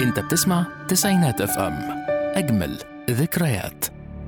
انت بتسمع تسعينات اف ام اجمل ذكريات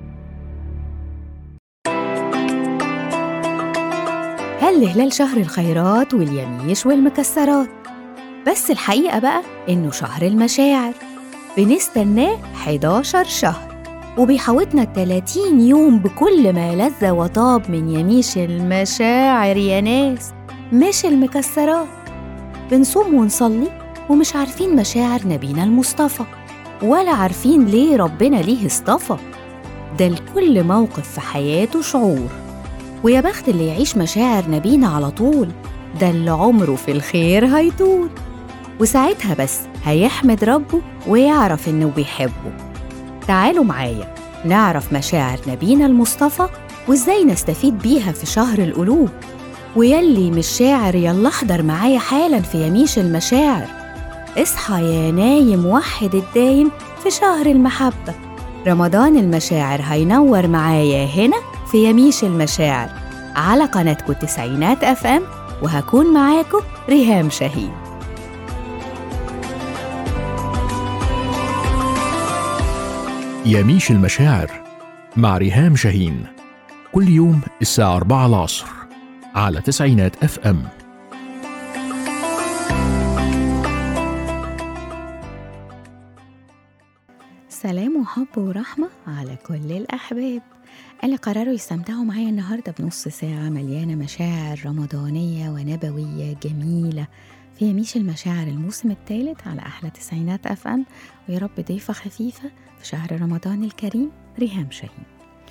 هل هلال شهر الخيرات واليميش والمكسرات بس الحقيقة بقى إنه شهر المشاعر بنستناه 11 شهر وبيحوطنا 30 يوم بكل ما لذ وطاب من يميش المشاعر يا ناس مش المكسرات بنصوم ونصلي ومش عارفين مشاعر نبينا المصطفى ولا عارفين ليه ربنا ليه اصطفى ده لكل موقف في حياته شعور ويا بخت اللي يعيش مشاعر نبينا على طول ده اللي عمره في الخير هيطول وساعتها بس هيحمد ربه ويعرف إنه بيحبه تعالوا معايا نعرف مشاعر نبينا المصطفى وإزاي نستفيد بيها في شهر القلوب ويلي مش شاعر يلا احضر معايا حالا في يميش المشاعر اصحى يا نايم وحد الدايم في شهر المحبة رمضان المشاعر هينور معايا هنا في يميش المشاعر على قناتكم تسعينات اف ام وهكون معاكم ريهام شاهين يميش المشاعر مع ريهام شاهين كل يوم الساعة 4 العصر على تسعينات اف ام سلام وحب ورحمة على كل الأحباب اللي قرروا يستمتعوا معايا النهاردة بنص ساعة مليانة مشاعر رمضانية ونبوية جميلة في يميش المشاعر الموسم الثالث على أحلى تسعينات أف أم ويا رب ضيفة خفيفة في شهر رمضان الكريم ريهام شاهين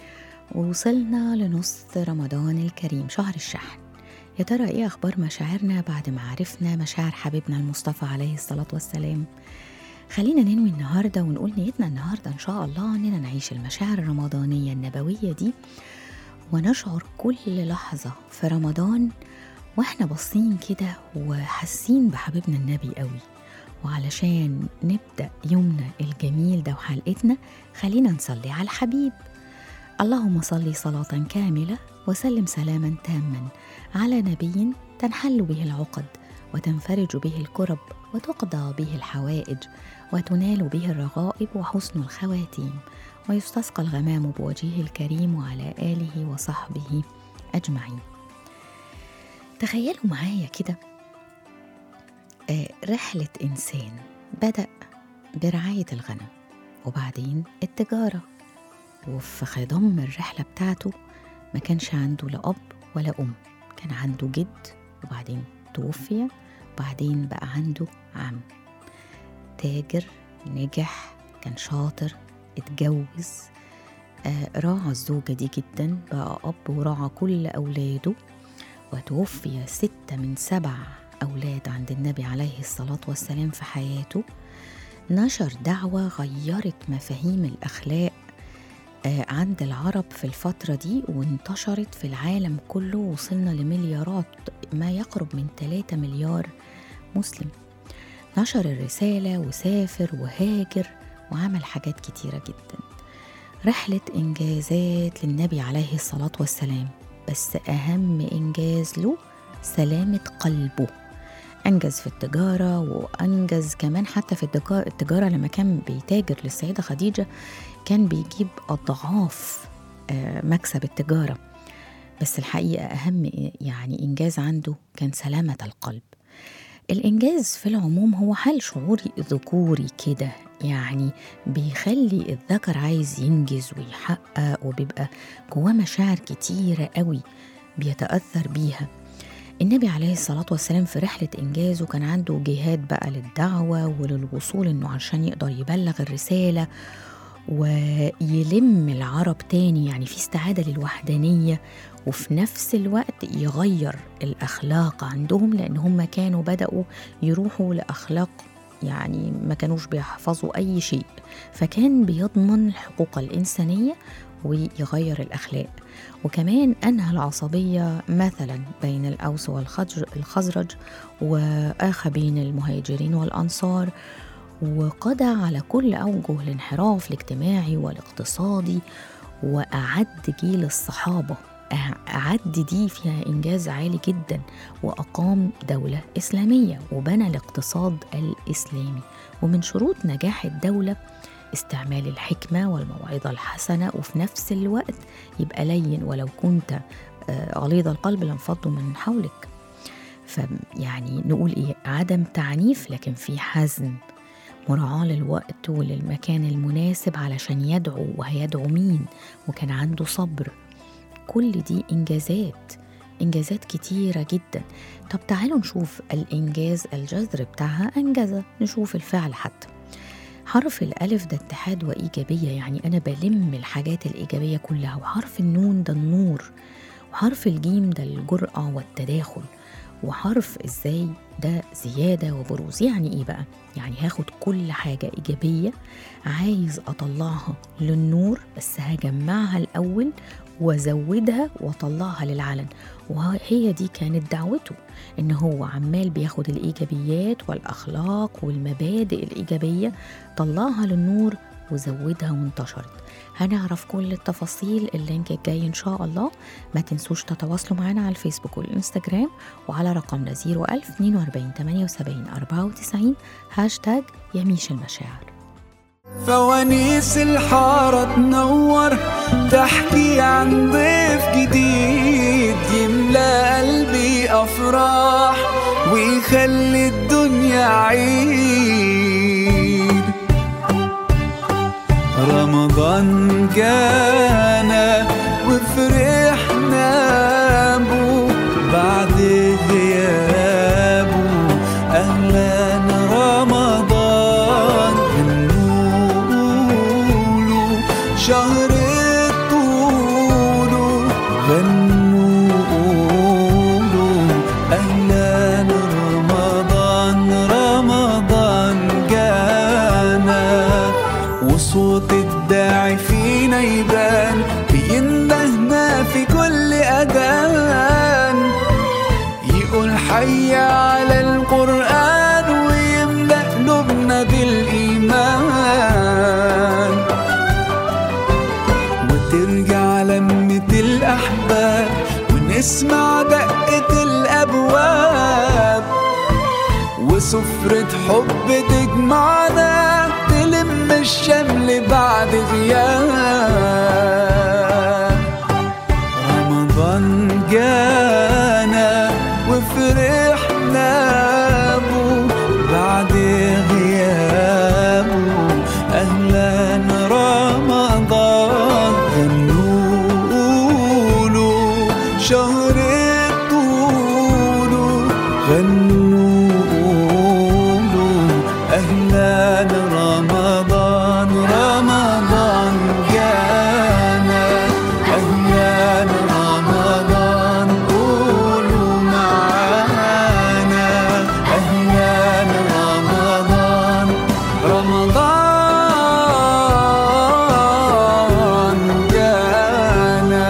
ووصلنا لنص رمضان الكريم شهر الشحن يا ترى ايه اخبار مشاعرنا بعد ما عرفنا مشاعر حبيبنا المصطفى عليه الصلاه والسلام خلينا ننوي النهارده ونقول نيتنا النهارده ان شاء الله اننا نعيش المشاعر الرمضانيه النبويه دي ونشعر كل لحظه في رمضان واحنا باصين كده وحاسين بحبيبنا النبي قوي وعلشان نبدا يومنا الجميل ده وحلقتنا خلينا نصلي على الحبيب اللهم صل صلاه كامله وسلم سلاما تاما على نبي تنحل به العقد وتنفرج به الكرب وتقضى به الحوائج وتنال به الرغائب وحسن الخواتيم ويستسقى الغمام بوجهه الكريم وعلى اله وصحبه اجمعين تخيلوا معايا كده آه، رحله انسان بدا برعايه الغنم وبعدين التجاره وفي خضم الرحله بتاعته ما كانش عنده لا اب ولا ام كان عنده جد وبعدين توفي وبعدين بقى عنده عم تاجر نجح كان شاطر اتجوز آه راعى الزوجة دي جدا بقى أب وراعى كل أولاده وتوفي ستة من سبع أولاد عند النبي عليه الصلاة والسلام في حياته نشر دعوة غيرت مفاهيم الأخلاق آه، عند العرب في الفترة دي وانتشرت في العالم كله وصلنا لمليارات ما يقرب من 3 مليار مسلم نشر الرسالة وسافر وهاجر وعمل حاجات كتيرة جدا رحلة إنجازات للنبي عليه الصلاة والسلام بس أهم إنجاز له سلامة قلبه أنجز في التجارة وأنجز كمان حتى في التجا- التجارة لما كان بيتاجر للسيدة خديجة كان بيجيب أضعاف آه، مكسب التجارة بس الحقيقة أهم يعني إنجاز عنده كان سلامة القلب الإنجاز في العموم هو حال شعوري ذكوري كده يعني بيخلي الذكر عايز ينجز ويحقق وبيبقى جواه مشاعر كتيرة قوي بيتأثر بيها النبي عليه الصلاة والسلام في رحلة إنجازه كان عنده جهاد بقى للدعوة وللوصول إنه عشان يقدر يبلغ الرسالة ويلم العرب تاني يعني في استعادة للوحدانية وفي نفس الوقت يغير الأخلاق عندهم لأن هم كانوا بدأوا يروحوا لأخلاق يعني ما كانوش بيحفظوا أي شيء فكان بيضمن الحقوق الإنسانية ويغير الأخلاق وكمان أنهى العصبية مثلا بين الأوس والخزرج وآخى بين المهاجرين والأنصار وقضى على كل أوجه الانحراف الاجتماعي والاقتصادي وأعد جيل الصحابة أع- أعد دي فيها إنجاز عالي جدا وأقام دولة إسلامية وبنى الاقتصاد الإسلامي ومن شروط نجاح الدولة استعمال الحكمة والموعظة الحسنة وفي نفس الوقت يبقى لين ولو كنت آه، غليظ القلب لانفضوا من حولك فيعني نقول ايه عدم تعنيف لكن في حزم مراعاة للوقت وللمكان المناسب علشان يدعو وهيدعو مين وكان عنده صبر كل دي إنجازات إنجازات كتيرة جدا طب تعالوا نشوف الإنجاز الجذر بتاعها أنجزة نشوف الفعل حتى حرف الألف ده اتحاد وإيجابية يعني أنا بلم الحاجات الإيجابية كلها وحرف النون ده النور وحرف الجيم ده الجرأة والتداخل وحرف ازاي ده زيادة وبروز يعني ايه بقى؟ يعني هاخد كل حاجة إيجابية عايز أطلعها للنور بس هجمعها الأول وازودها واطلعها للعلن وهي دي كانت دعوته ان هو عمال بياخد الايجابيات والاخلاق والمبادئ الايجابيه طلعها للنور وزودها وانتشرت هنعرف كل التفاصيل اللينك الجاي ان شاء الله ما تنسوش تتواصلوا معنا على الفيسبوك والانستجرام وعلى رقمنا 01000 42 78 94 هاشتاج يميش المشاعر فوانيس الحارة تنور تحكي عن ضيف جديد يملى قلبي أفراح ويخلي الدنيا عيد رمضان جانا وفرحنا بو بعد غيابه أهلا رمضان غنوله شهر الطول غنوله أهلا رمضان رمضان جانا وصوت الداعي فينا يبان بيندهنا في كل أذان يقول حي على القرآن ويملأ قلوبنا بالإيمان وترجع لمة الأحباب ونسمع دقة الأبواب وسفرة حب تجمعنا تلم الشمل بعد غياب رمضان جانا وفرحنا بو بعد غيابه أهلا رمضان غنوله شهر الطول غنوله أهلا رمضان رمضان جانا أهلا رمضان قولوا معانا أهلا رمضان رمضان جانا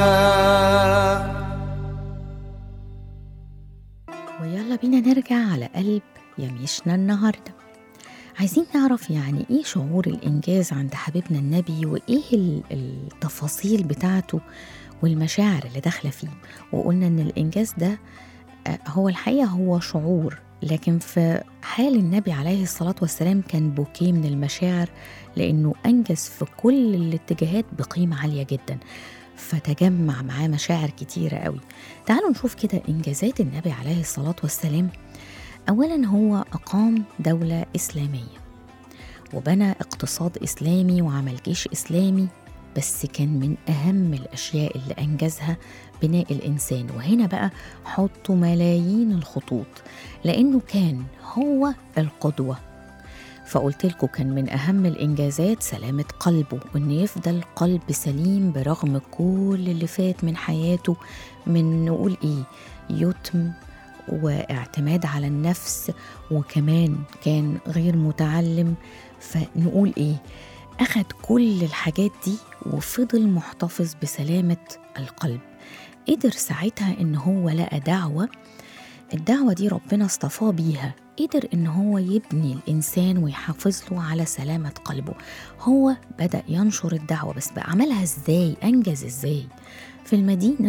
ويلا بينا نرجع على قلب يميشنا النهارده عايزين نعرف يعني ايه شعور الانجاز عند حبيبنا النبي وايه ال- التفاصيل بتاعته والمشاعر اللي داخله فيه وقلنا ان الانجاز ده آه، هو الحقيقه هو شعور لكن في حال النبي عليه الصلاه والسلام كان بوكيه من المشاعر لانه انجز في كل الاتجاهات بقيمه عاليه جدا فتجمع معاه مشاعر كتيره قوي تعالوا نشوف كده انجازات النبي عليه الصلاه والسلام اولا هو اقام دوله اسلاميه وبنى اقتصاد اسلامي وعمل جيش اسلامي بس كان من اهم الاشياء اللي انجزها بناء الانسان وهنا بقى حطوا ملايين الخطوط لانه كان هو القدوه فقلت لكم كان من اهم الانجازات سلامه قلبه وان يفضل قلب سليم برغم كل اللي فات من حياته من نقول ايه يتم واعتماد على النفس وكمان كان غير متعلم فنقول ايه اخد كل الحاجات دي وفضل محتفظ بسلامه القلب قدر ساعتها ان هو لقى دعوه الدعوه دي ربنا اصطفاه بيها قدر ان هو يبني الانسان ويحافظ له على سلامه قلبه هو بدا ينشر الدعوه بس بقى عملها ازاي انجز ازاي في المدينه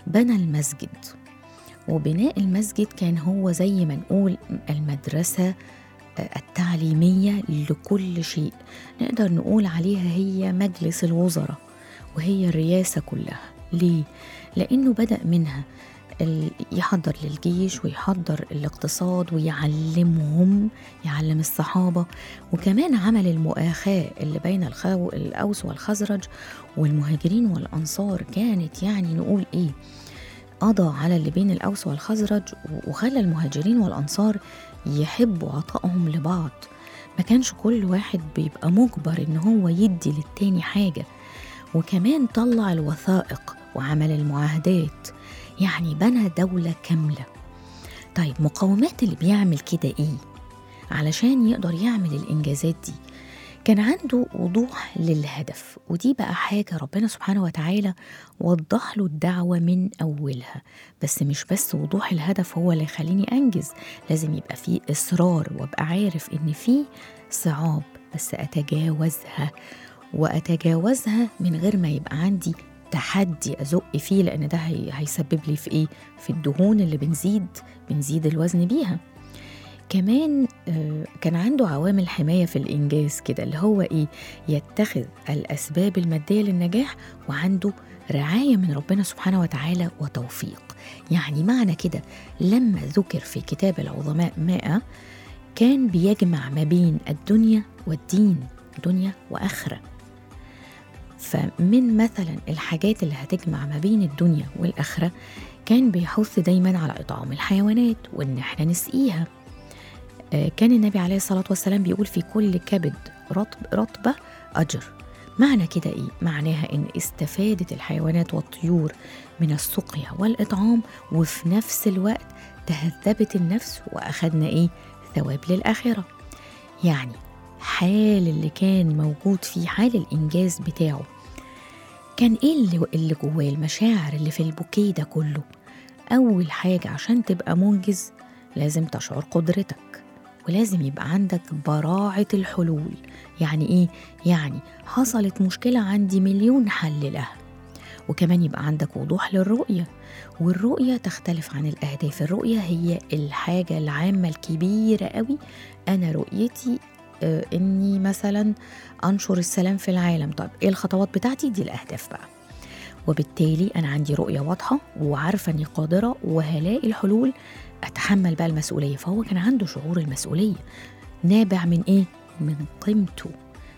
بنى المسجد وبناء المسجد كان هو زي ما نقول المدرسة التعليمية لكل شيء نقدر نقول عليها هي مجلس الوزراء وهي الرئاسة كلها ليه؟ لأنه بدأ منها ال- يحضر للجيش ويحضر الاقتصاد ويعلمهم يعلم الصحابة وكمان عمل المؤاخاة اللي بين الخو... الأوس والخزرج والمهاجرين والأنصار كانت يعني نقول إيه قضى على اللي بين الأوس والخزرج وخلى المهاجرين والأنصار يحبوا عطائهم لبعض ما كانش كل واحد بيبقى مجبر إن هو يدي للتاني حاجة وكمان طلع الوثائق وعمل المعاهدات يعني بنى دولة كاملة طيب مقومات اللي بيعمل كده إيه؟ علشان يقدر يعمل الإنجازات دي كان عنده وضوح للهدف ودي بقى حاجة ربنا سبحانه وتعالى وضح له الدعوة من أولها بس مش بس وضوح الهدف هو اللي يخليني أنجز لازم يبقى فيه إصرار وأبقى عارف إن فيه صعاب بس أتجاوزها وأتجاوزها من غير ما يبقى عندي تحدي أزق فيه لأن ده هي- هيسبب لي في إيه؟ في الدهون اللي بنزيد بنزيد الوزن بيها كمان آه، كان عنده عوامل حماية في الإنجاز كده اللي هو إيه يتخذ الأسباب المادية للنجاح وعنده رعاية من ربنا سبحانه وتعالى وتوفيق يعني معنى كده لما ذكر في كتاب العظماء مائة كان بيجمع ما بين الدنيا والدين دنيا وآخرة فمن مثلا الحاجات اللي هتجمع ما بين الدنيا والآخرة كان بيحث دايما على إطعام الحيوانات وإن احنا نسقيها آه، كان النبي عليه الصلاة والسلام بيقول في كل كبد رطب رطبة أجر معنى كده إيه؟ معناها إن استفادت الحيوانات والطيور من السقيا والإطعام وفي نفس الوقت تهذبت النفس وأخدنا إيه؟ ثواب للآخرة يعني حال اللي كان موجود فيه حال الإنجاز بتاعه كان إيه اللي, اللي جواه المشاعر اللي في البوكيه ده كله أول حاجة عشان تبقى منجز لازم تشعر قدرتك ولازم يبقى عندك براعة الحلول يعني إيه؟ يعني حصلت مشكلة عندي مليون حل لها وكمان يبقى عندك وضوح للرؤية والرؤية تختلف عن الأهداف الرؤية هي الحاجة العامة الكبيرة قوي أنا رؤيتي آه، إني مثلا أنشر السلام في العالم طب إيه الخطوات بتاعتي دي الأهداف بقى وبالتالي أنا عندي رؤية واضحة وعارفة إني قادرة وهلاقي الحلول أتحمل بقى المسؤولية فهو كان عنده شعور المسؤولية نابع من إيه؟ من قيمته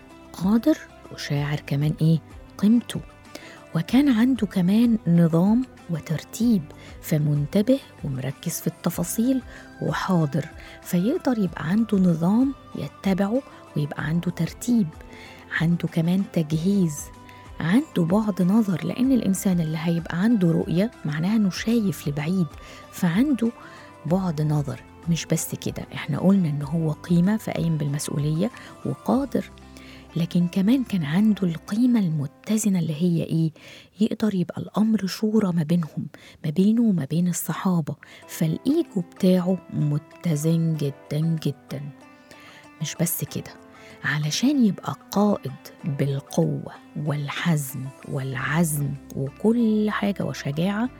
قادر وشاعر كمان إيه؟ قيمته وكان عنده كمان نظام وترتيب فمنتبه ومركز في التفاصيل وحاضر فيقدر يبقى عنده نظام يتبعه ويبقى عنده ترتيب عنده كمان تجهيز عنده بعد نظر لأن الإنسان اللي هيبقى عنده رؤية معناها إنه شايف لبعيد فعنده بعد نظر مش بس كده احنا قلنا إن هو قيمة فقايم بالمسؤولية وقادر لكن كمان كان عنده القيمة المتزنة اللي هي إيه؟ يقدر يبقى الأمر شورى ما بينهم ما بينه وما بين الصحابة فالإيجو بتاعه متزن جدا جدا مش بس كده علشان يبقى قائد بالقوة والحزم والعزم وكل حاجة وشجاعة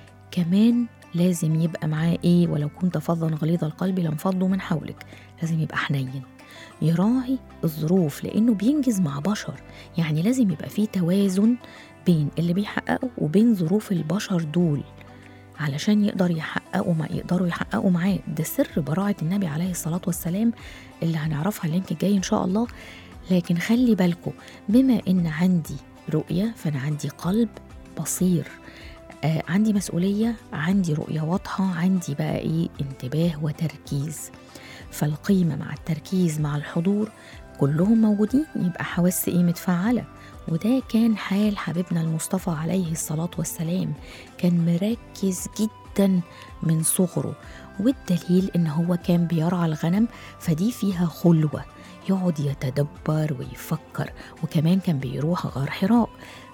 كمان لازم يبقى معاه ايه ولو كنت فظا غليظ القلب لانفضوا من حولك لازم يبقى حنين يراعي الظروف لانه بينجز مع بشر يعني لازم يبقى فيه توازن بين اللي بيحققه وبين ظروف البشر دول علشان يقدر يحققوا ما يقدروا يحققوا معاه ده سر براعة النبي عليه الصلاة والسلام اللي هنعرفها اللينك الجاي إن شاء الله لكن خلي بالكم بما إن عندي رؤية فأنا عندي قلب بصير آه عندي مسؤولية عندي رؤية واضحة عندي بقى إيه انتباه وتركيز فالقيمة مع التركيز مع الحضور كلهم موجودين يبقى حواس إيه متفعلة وده كان حال حبيبنا المصطفى عليه الصلاة والسلام كان مركز جدا من صغره والدليل إن هو كان بيرعى الغنم فدي فيها خلوة يقعد يتدبر ويفكر وكمان كان بيروح غار حراء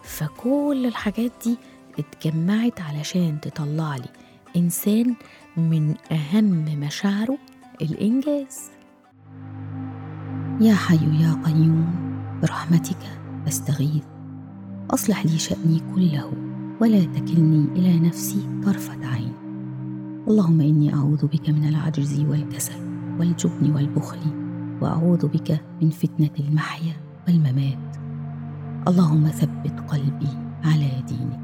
فكل الحاجات دي اتجمعت علشان تطلع لي إنسان من أهم مشاعره الإنجاز يا حي يا قيوم برحمتك أستغيث أصلح لي شأني كله ولا تكلني إلى نفسي طرفة عين اللهم إني أعوذ بك من العجز والكسل والجبن والبخل وأعوذ بك من فتنة المحيا والممات اللهم ثبت قلبي على دينك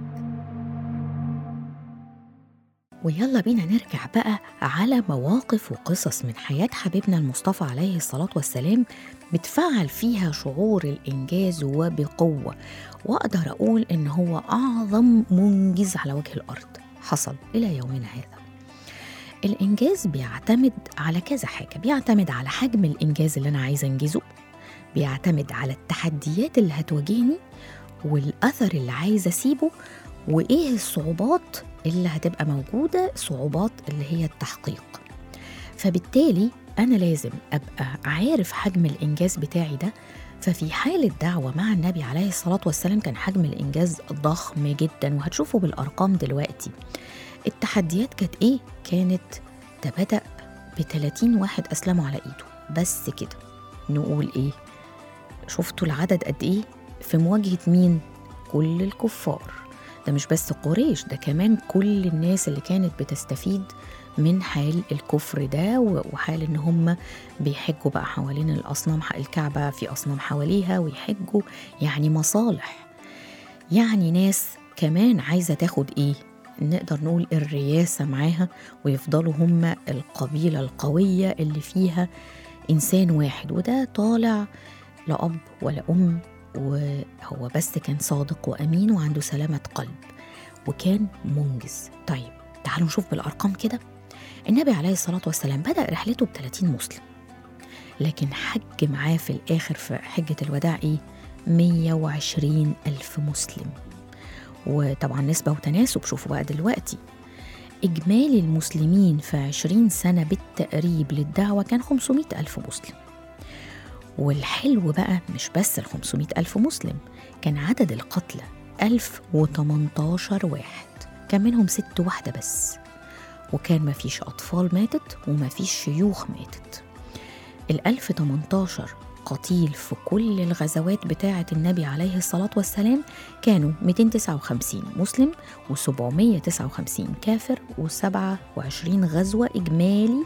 ويلا بينا نرجع بقى على مواقف وقصص من حياة حبيبنا المصطفى عليه الصلاة والسلام بتفعل فيها شعور الإنجاز وبقوة وأقدر أقول إن هو أعظم منجز على وجه الأرض حصل إلى يومنا هذا الإنجاز بيعتمد على كذا حاجة بيعتمد على حجم الإنجاز اللي أنا عايزة أنجزه بيعتمد على التحديات اللي هتواجهني والأثر اللي عايزة أسيبه وإيه الصعوبات اللي هتبقى موجودة صعوبات اللي هي التحقيق فبالتالي أنا لازم أبقى عارف حجم الإنجاز بتاعي ده ففي حال الدعوة مع النبي عليه الصلاة والسلام كان حجم الإنجاز ضخم جدا وهتشوفوا بالأرقام دلوقتي التحديات كانت إيه؟ كانت ده بدأ ب 30 واحد أسلموا على إيده بس كده نقول إيه؟ شفتوا العدد قد إيه؟ في مواجهة مين؟ كل الكفار ده مش بس قريش ده كمان كل الناس اللي كانت بتستفيد من حال الكفر ده وحال ان هم بيحجوا بقى حوالين الاصنام الكعبه في اصنام حواليها ويحجوا يعني مصالح يعني ناس كمان عايزه تاخد ايه نقدر نقول الرياسه معاها ويفضلوا هم القبيله القويه اللي فيها انسان واحد وده طالع لا اب ولا ام وهو بس كان صادق وامين وعنده سلامه قلب وكان منجز طيب تعالوا نشوف بالارقام كده النبي عليه الصلاه والسلام بدا رحلته ب 30 مسلم لكن حج معاه في الاخر في حجه الوداع ايه 120 ألف مسلم وطبعا نسبة وتناسب شوفوا بقى دلوقتي إجمالي المسلمين في 20 سنة بالتقريب للدعوة كان 500 ألف مسلم والحلو بقى مش بس ال 500 ألف مسلم كان عدد القتلى 1018 واحد كان منهم ست واحدة بس وكان مفيش أطفال ماتت ومفيش شيوخ ماتت ال 1018 قتيل في كل الغزوات بتاعة النبي عليه الصلاة والسلام كانوا 259 مسلم و759 كافر و27 غزوة إجمالي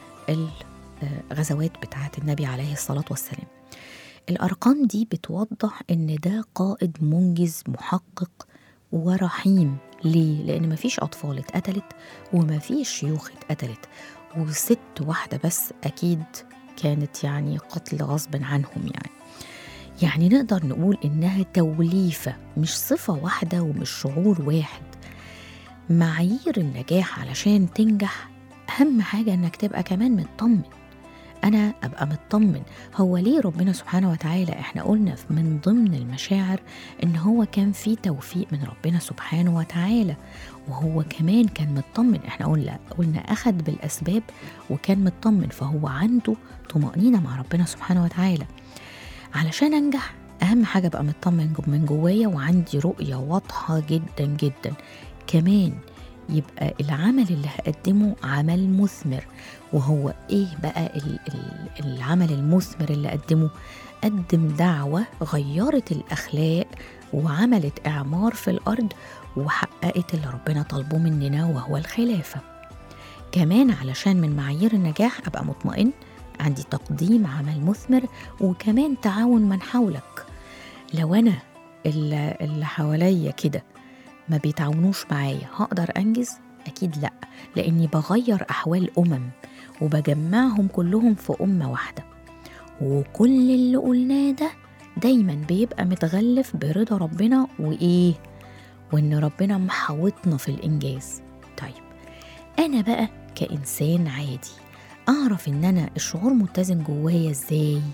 الغزوات بتاعة النبي عليه الصلاة والسلام الأرقام دي بتوضح إن ده قائد منجز محقق ورحيم ليه؟ لأن مفيش أطفال اتقتلت ومفيش شيوخ اتقتلت وست واحدة بس أكيد كانت يعني قتل غصب عنهم يعني يعني نقدر نقول إنها توليفة مش صفة واحدة ومش شعور واحد معايير النجاح علشان تنجح أهم حاجة إنك تبقى كمان مطمن أنا أبقى مطمن هو ليه ربنا سبحانه وتعالى إحنا قلنا من ضمن المشاعر إن هو كان في توفيق من ربنا سبحانه وتعالى وهو كمان كان مطمن إحنا قلنا قلنا أخد بالأسباب وكان مطمن فهو عنده طمأنينة مع ربنا سبحانه وتعالى علشان أنجح أهم حاجة بقى مطمن من جوايا وعندي رؤية واضحة جدا جدا كمان يبقى العمل اللي هقدمه عمل مثمر وهو ايه بقى ال- ال- العمل المثمر اللي قدمه قدم دعوة غيرت الأخلاق وعملت إعمار في الأرض وحققت اللي ربنا طالبه مننا وهو الخلافة كمان علشان من معايير النجاح أبقى مطمئن عندي تقديم عمل مثمر وكمان تعاون من حولك لو أنا اللي اللي حواليا كده ما بيتعاونوش معايا هقدر أنجز؟ أكيد لأ لأني بغير أحوال أمم وبجمعهم كلهم في أمة واحدة وكل اللي قلناه ده دايما بيبقى متغلف برضا ربنا وإيه؟ وإن ربنا محاوطنا في الإنجاز طيب أنا بقى كإنسان عادي أعرف إن أنا الشعور متزن جوايا إزاي؟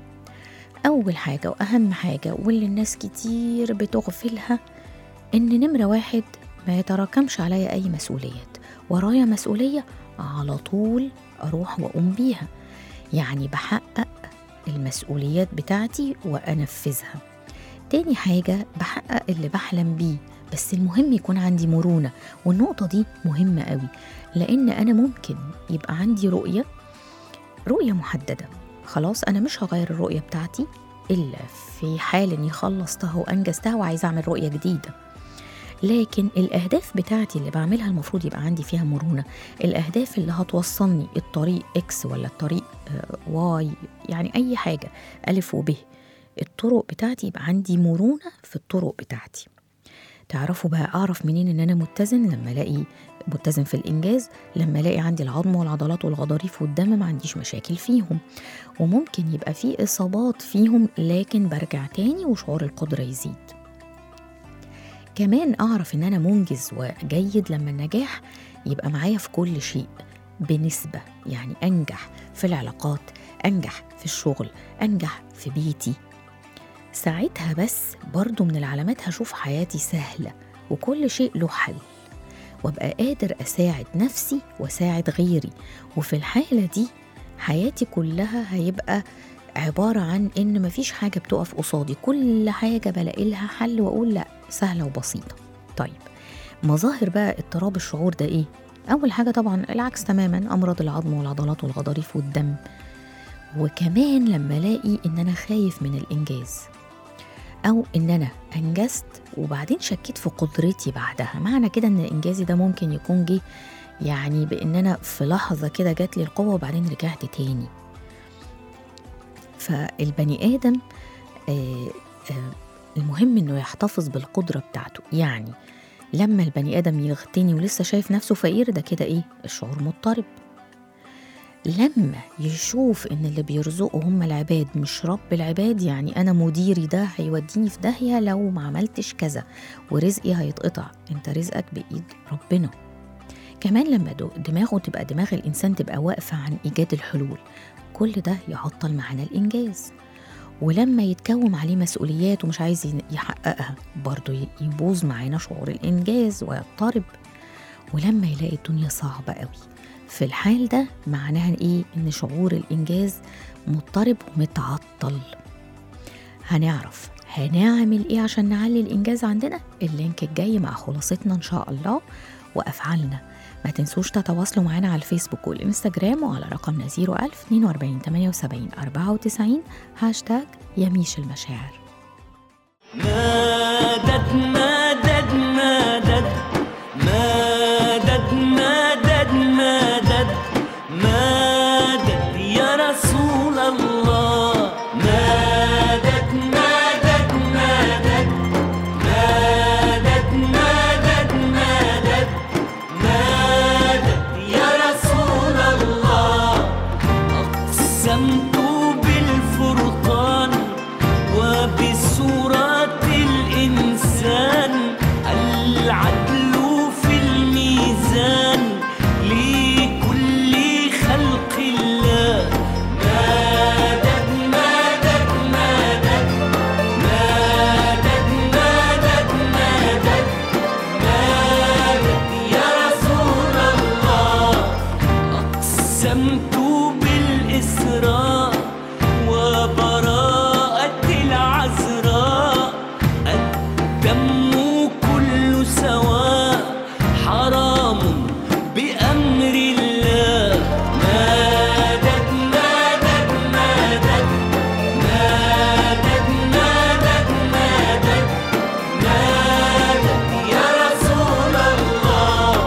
أول حاجة وأهم حاجة واللي الناس كتير بتغفلها إن نمرة واحد ما يتراكمش عليا أي مسؤوليات ورايا مسؤولية على طول أروح وأقوم بيها يعني بحقق المسؤوليات بتاعتي وأنفذها تاني حاجة بحقق اللي بحلم بيه بس المهم يكون عندي مرونة والنقطة دي مهمة قوي لأن أنا ممكن يبقى عندي رؤية رؤية محددة خلاص أنا مش هغير الرؤية بتاعتي إلا في حال إني خلصتها وأنجزتها وعايزة أعمل رؤية جديدة لكن الأهداف بتاعتي اللي بعملها المفروض يبقى عندي فيها مرونة الأهداف اللي هتوصلني الطريق إكس ولا الطريق آه، واي يعني أي حاجة ألف وب الطرق بتاعتي يبقى عندي مرونة في الطرق بتاعتي تعرفوا بقى أعرف منين إن أنا متزن لما ألاقي متزن في الإنجاز لما ألاقي عندي العظم والعضلات والغضاريف والدم ما عنديش مشاكل فيهم وممكن يبقى في إصابات فيهم لكن برجع تاني وشعور القدرة يزيد كمان أعرف إن أنا منجز وجيد لما النجاح يبقى معايا في كل شيء بنسبة يعني أنجح في العلاقات أنجح في الشغل أنجح في بيتي ساعتها بس برضو من العلامات هشوف حياتي سهلة وكل شيء له حل وابقى قادر أساعد نفسي وأساعد غيري وفي الحالة دي حياتي كلها هيبقى عبارة عن إن مفيش حاجة بتقف قصادي كل حاجة بلاقي لها حل وأقول لأ سهلة وبسيطة طيب مظاهر بقى اضطراب الشعور ده إيه؟ أول حاجة طبعا العكس تماما أمراض العظم والعضلات والغضاريف والدم وكمان لما ألاقي إن أنا خايف من الإنجاز أو إن أنا أنجزت وبعدين شكيت في قدرتي بعدها معنى كده إن إنجازي ده ممكن يكون جه يعني بإن أنا في لحظة كده جات لي القوة وبعدين رجعت تاني فالبني آدم آه آه المهم إنه يحتفظ بالقدرة بتاعته يعني لما البني آدم يغتني ولسه شايف نفسه فقير ده كده إيه الشعور مضطرب لما يشوف ان اللي بيرزقه هم العباد مش رب العباد يعني انا مديري ده هيوديني في داهيه لو ما عملتش كذا ورزقي هيتقطع انت رزقك بايد ربنا كمان لما دو- دماغه تبقى دماغ الانسان تبقى واقفه عن ايجاد الحلول كل ده يعطل معانا الانجاز ولما يتكوم عليه مسؤوليات ومش عايز ي- يحققها برضه ي- يبوظ معانا شعور الانجاز ويضطرب ولما يلاقي الدنيا صعبه قوي في الحال ده معناها ايه ان شعور الانجاز مضطرب ومتعطل هنعرف هنعمل ايه عشان نعلي الانجاز عندنا اللينك الجاي مع خلاصتنا ان شاء الله وافعالنا ما تنسوش تتواصلوا معنا على الفيسبوك والانستجرام وعلى رقمنا 01000 42 78 94 هاشتاج يميش المشاعر مدد مدد مدد مدد مدد مدد مدد يا رسول الله مدد مدد مدد مدد مدد مدد مدد يا رسول الله أقسمت بالفرقان وبسورة الإنسان العدل في الميزان لكل خلق الله مدد مدد مدد مدد مدد مدد مدد يا رسول الله أقسمت بالإسراء وبراءة العذراء الدم كل سواء حرام بأمر الله مدد مدد مدد مدد مدد مدد مدد يا رسول الله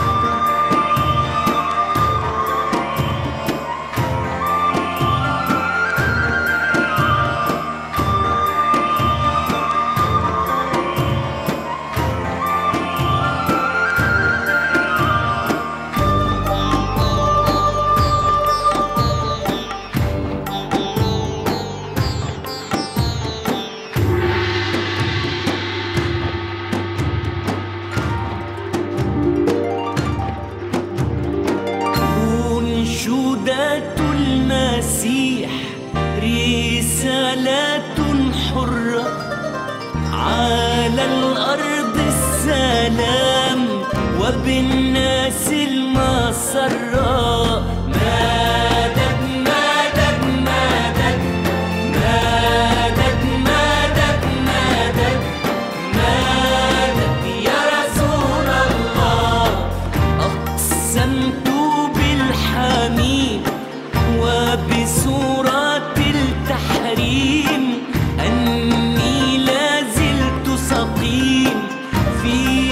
أنشودة المسيح رسالة حرة على الأرض السلام وبالناس المسرة مدد مدد مدد مدد مدد مدد مدد يا رسول الله أقسمت بالحميد وبسورة التحريم أني لا زلت سقيم في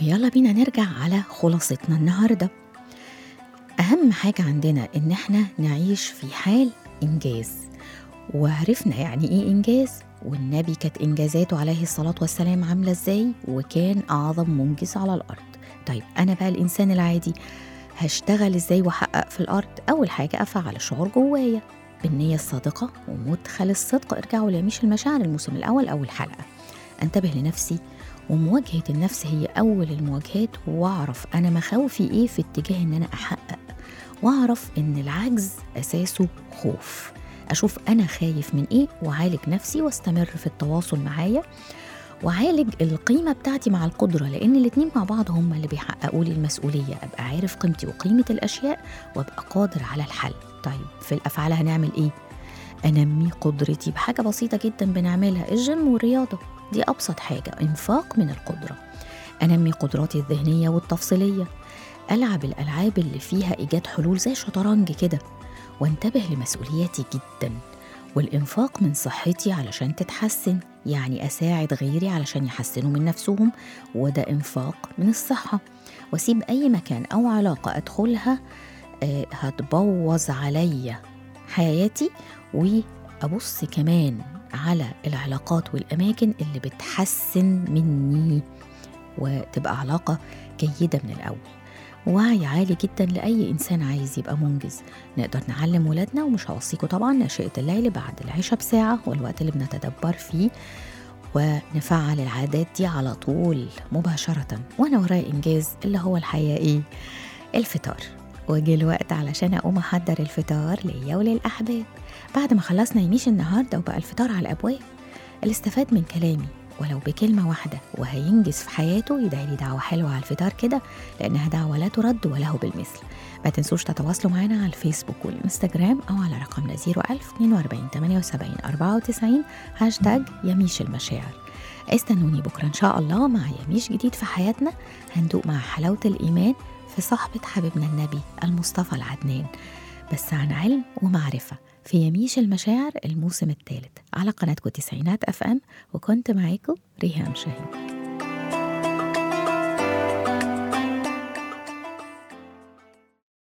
ويلا بينا نرجع على خلاصتنا النهارده أهم حاجة عندنا إن إحنا نعيش في حال إنجاز وعرفنا يعني إيه إنجاز والنبي كانت إنجازاته عليه الصلاة والسلام عاملة إزاي وكان أعظم منجز على الأرض طيب أنا بقى الإنسان العادي هشتغل إزاي وأحقق في الأرض أول حاجة أفعل الشعور جوايا بالنية الصادقة ومدخل الصدق ارجعوا ليميش المشاعر الموسم الأول أول حلقة انتبه لنفسي ومواجهة النفس هي أول المواجهات وأعرف أنا مخاوفي إيه في اتجاه إن أنا أحقق وأعرف إن العجز أساسه خوف أشوف أنا خايف من إيه وأعالج نفسي واستمر في التواصل معايا وأعالج القيمة بتاعتي مع القدرة لأن الاتنين مع بعض هما اللي بيحققوا لي المسؤولية أبقى عارف قيمتي وقيمة الأشياء وأبقى قادر على الحل طيب في الأفعال هنعمل إيه؟ أنمي قدرتي بحاجة بسيطة جدا بنعملها الجيم والرياضة دي أبسط حاجة إنفاق من القدرة أنمي قدراتي الذهنية والتفصيلية ألعب الألعاب اللي فيها إيجاد حلول زي الشطرنج كده وانتبه لمسؤولياتي جدا والإنفاق من صحتي علشان تتحسن يعني أساعد غيري علشان يحسنوا من نفسهم وده إنفاق من الصحة وأسيب أي مكان أو علاقة أدخلها آه، هتبوظ عليا حياتي وأبص كمان على العلاقات والأماكن اللي بتحسن مني وتبقى علاقة جيدة من الأول وعي عالي جدا لأي إنسان عايز يبقى منجز نقدر نعلم ولادنا ومش هوصيكوا طبعا نشأة الليل بعد العشاء بساعة والوقت اللي بنتدبر فيه ونفعل العادات دي على طول مباشرة وأنا ورايا إنجاز اللي هو الحقيقة إيه؟ الفطار وجه الوقت علشان أقوم أحضر الفطار ليا وللأحباب بعد ما خلصنا يميش النهاردة وبقى الفطار على الأبواب اللي استفاد من كلامي ولو بكلمة واحدة وهينجز في حياته يدعي لي دعوة حلوة على الفطار كده لأنها دعوة لا ترد وله بالمثل ما تنسوش تتواصلوا معنا على الفيسبوك والإنستجرام أو على رقمنا 01000 42 78 94 هاشتاج يميش المشاعر استنوني بكرة إن شاء الله مع يميش جديد في حياتنا هندوق مع حلاوة الإيمان في صحبة حبيبنا النبي المصطفى العدنان بس عن علم ومعرفة في يميش المشاعر الموسم الثالث على قناتكم تسعينات اف ام وكنت معاكم ريهام شاهين